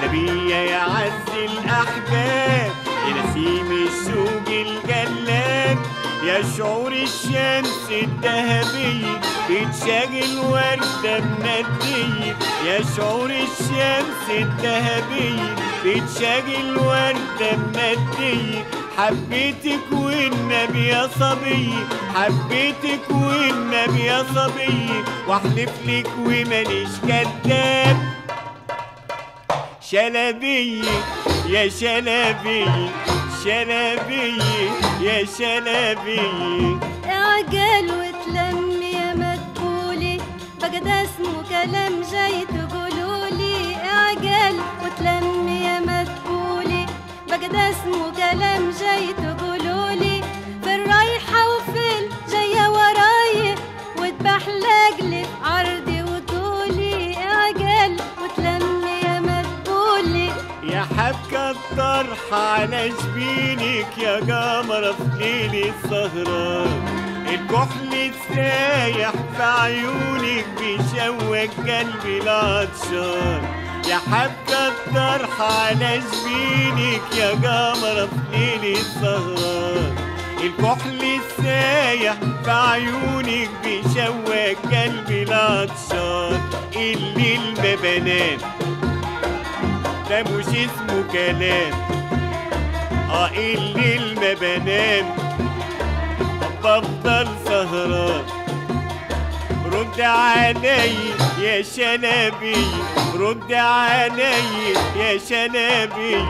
بيا يا عز الأحباب يا نسيم السوق الجلاب يا شعور الشمس الذهبية بتشاغل وردة مندية يا شعور الشمس الذهبية بتشاغل وردة مندية حبيتك والنبي يا صبي حبيتك والنبي يا صبي واحلف لك ومانيش كداب شلبي يا شلبي شلبي يا شلبي اعجل وتلم يا مدبولي بقى ده اسمه كلام جاي تقولولي اعجل وتلم يا مدبولي بقى ده اسمه كلام جاي تقولولي في الرايحة وفي الجاية وراي وتبحلق لي في عرضي وطولي اعجل وتلم يا مدبولي يا حبكة الطرحة على جبينك يا قمرة في ليل السهران الكحل السايح في عيونك بيشوق قلبي العطشان يا حبكة الطرحة على جبينك يا قمرة في ليل السهران الكحل السايح في عيونك بيشوق قلبي العطشان الليل ما بنام ده مش اسمه كلام اه الليل ما بنام بفضل سهران رد علي يا شنبي رد علي يا شنبي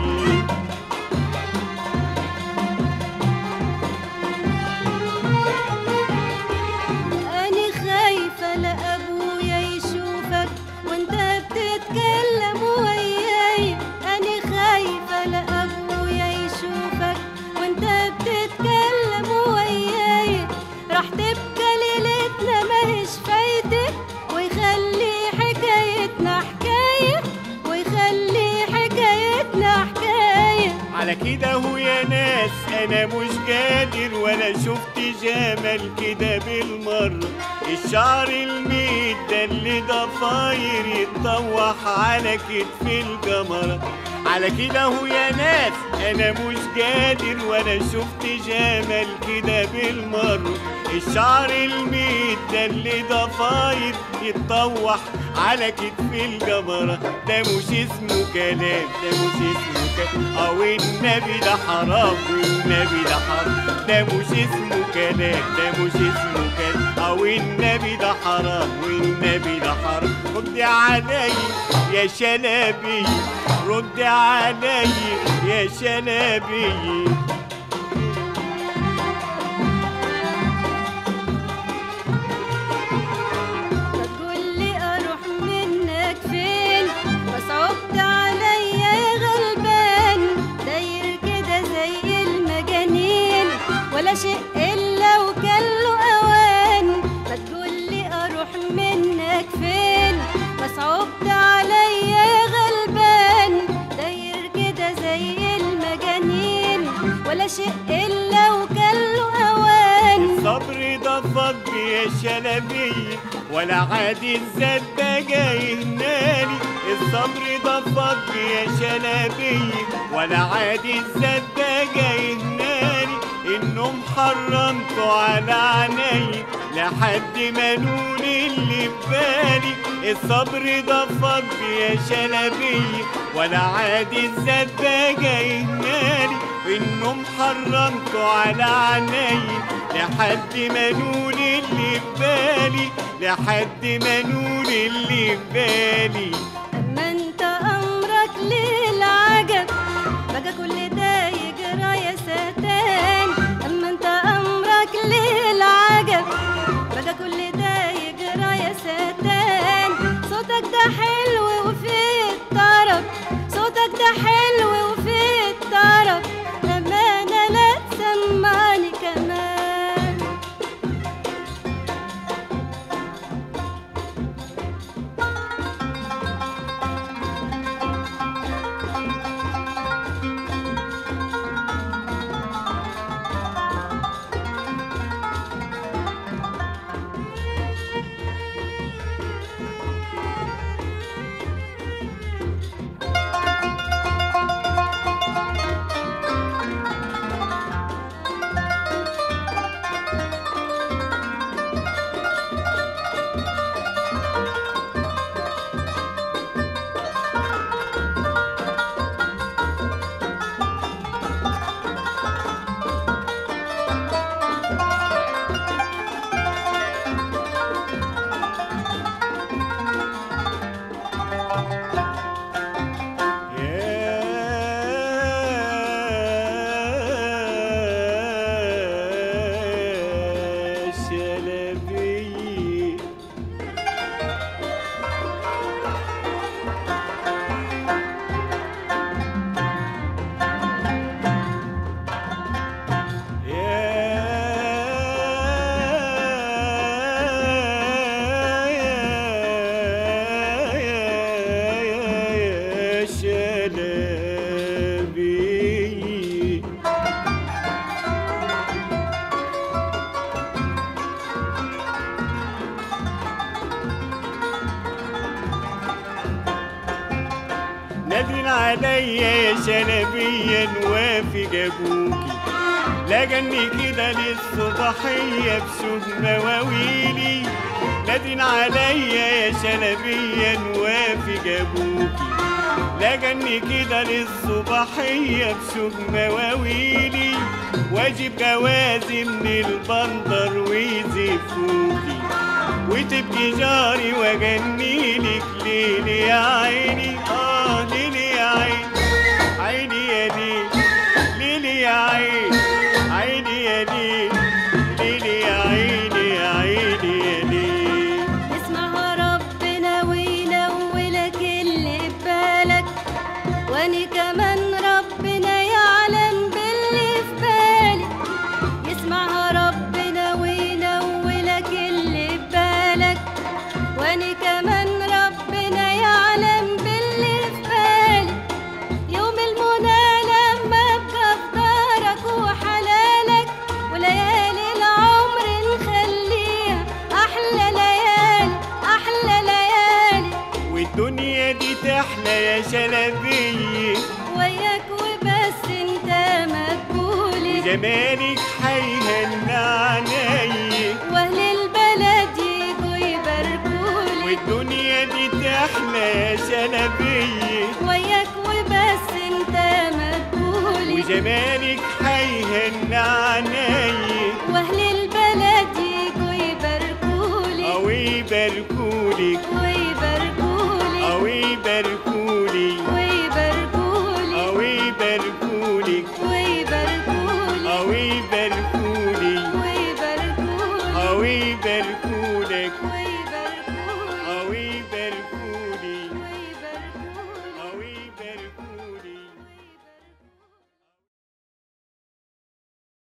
أنا خايفة لا أبويا يشوفك وأنت بتتكلم وياي أنا خايفة لا أبويا يشوفك وأنت بتتكلم وياي راح تبقى ليلتنا ماهيش فايتة ويخلي حكايتنا حكاية ويخلي حكايتنا حكاية على كده هو يا ناس انا مش قادر ولا شفت جمال كده بالمرة الشعر الميت ده اللي ضفاير يتطوح على كتف القمرة على كده هو يا ناس انا مش قادر ولا شفت جمال كده بالمرة الشعر الميت ده اللي ضفاير يتطوح على كتف القمرة ده مش اسمه كلام ده مش اسمه كلام او النبي ده حرام والنبي ده حرام ده مش اسمه كلام ده مش اسمه كلام او النبي ده حرام والنبي ده حرام رد علي يا شنبي رد علي يا شنبي بتقولي اروح منك فين وصعبت عليا يا غلبان داير كده زي المجانين ولا شيء الا وكله اوان بتقولي اروح منك فين وصعبت عليا يا غلبان داير كده زي المجانين ولا شيء الا وكله اوان الصبر ده فض يا شلبي ولا عادي الزاد ده جاي هنالي الصبر ده فض يا شلبي ولا عادي الزاد ده جاي هنالي النوم حرمته على عيني لحد ما نون اللي ببالي الصبر ده فض يا شلبي ولا عادي الزاد ده جاي هنالي النوم حرمته على عيني لحد ما نون اللي ببالي لحد ما نون اللي ببالي اما انت امرك للعجب بقى كل ده يجرى يا ستان اما انت امرك للعجب بقى كل ده يجرى يا ستان صوتك ده حلو وفي الطرب صوتك ده حلو وفي الطرب امانه لا تسمعني كمان عليا يا شلبية نوافق ابوكي لجني كده للصبحية بسوق مواويلي نادين عليا يا شلبية نوافق ابوكي لجني كده للصبحية بسوق مواويلي واجيب جوازي من البندر ويزفوكي وتبكي جاري واجنيلك ليلي يا عيني اه ليلي يا عيني عيني يا ليل ليلي يا عيني عيني يا ليل ليلي يا عيني يا عيني يا ليل اسمع ربنا وينولك اللي ببالك واني كمان ربنا يعلم باللي في بالي يسمع ربنا وينولك اللي ببالك واني كمان ربنا يعلم باللي في بالي يوم المنى لما ابقى في دارك وحلالك وليالي العمر نخليها احلى ليالي احلى ليالي والدنيا دي تحلى يا شلبية وياك وبس انت مقبولي وجمالك حيهن عيني واهل البلد يجوا يباركولي والدنيا دي تحلى يا شلبية وياك وبس انت مقبولي وجمالك حيهن عيني